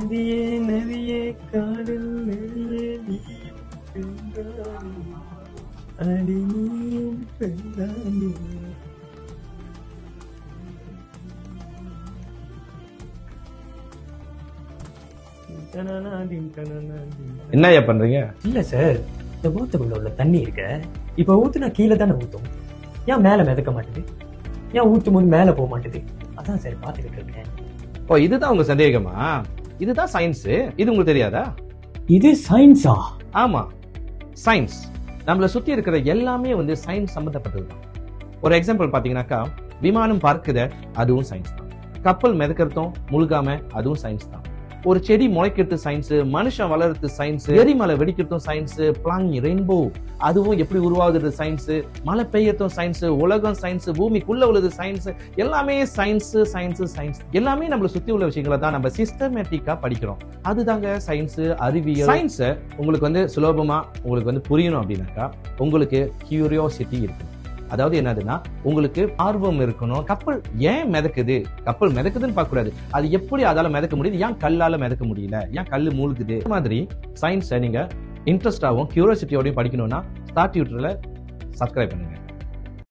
நதியே நதியே காதல் நதியே நீ பெண்தானே அடி நீயும் பெண்தானே தனனாதின் தனனாதின் என்னய்யா பண்றீங்க இல்ல சார் இந்த ஊத்துக்குள்ள உள்ள தண்ணி இருக்க இப்ப ஊத்துனா கீழே தானே ஊத்தும் ஏன் மேல மிதக்க மாட்டுது ஏன் ஊத்தும் போது மேல போக மாட்டுது அதான் சார் பாத்துக்கிட்டு இருக்கேன் ஓ இதுதான் உங்க சந்தேகமா இதுதான் சயின்ஸ் இது உங்களுக்கு தெரியாதா இது சயின்ஸா ஆமா சயின்ஸ் நம்மள சுத்தி இருக்கிற எல்லாமே வந்து சயின்ஸ் சம்பந்தப்பட்டது தான் ஒரு எக்ஸாம்பிள் பாத்தீங்கன்னாக்கா விமானம் பார்க்குத அதுவும் சயின்ஸ் தான் கப்பல் மிதக்கிறதும் முழுகாம அதுவும் சயின்ஸ் தான் ஒரு செடி முளைக்கிறது சயின்ஸ் மனுஷன் வளர்றது சயின்ஸ் எரிமலை வெடிக்கிறதும் சயின்ஸ் பிளாங்கி ரெயின்போ அதுவும் எப்படி உருவாகுது சயின்ஸ் மழை பெய்யறதும் சயின்ஸ் உலகம் சயின்ஸ் பூமிக்குள்ள உள்ளது சயின்ஸ் எல்லாமே சயின்ஸ் சயின்ஸ் சயின்ஸ் எல்லாமே நம்மள சுத்தி உள்ள விஷயங்களை தான் நம்ம சிஸ்டமேட்டிக்கா படிக்கிறோம் அதுதாங்க சயின்ஸ் அறிவியல் சயின்ஸ் உங்களுக்கு வந்து சுலபமா உங்களுக்கு வந்து புரியணும் அப்படின்னாக்கா உங்களுக்கு கியூரியாசிட்டி இருக்கு அதாவது என்னதுன்னா உங்களுக்கு ஆர்வம் இருக்கணும் கப்பல் ஏன் மிதக்குது கப்பல் மிதக்குதுன்னு பார்க்க கூடாது அது எப்படி அதால மிதக்க முடியுது ஏன் கல்லால மிதக்க முடியல ஏன் கல்லு மூழ்குது இந்த மாதிரி சயின்ஸை நீங்க இன்ட்ரெஸ்டாகவும் கியூரியாசிட்டியோடையும் படிக்கணும்னா ஸ்டார்ட் யூட்டர்ல சப்ஸ்கிரைப் பண்ணுங்க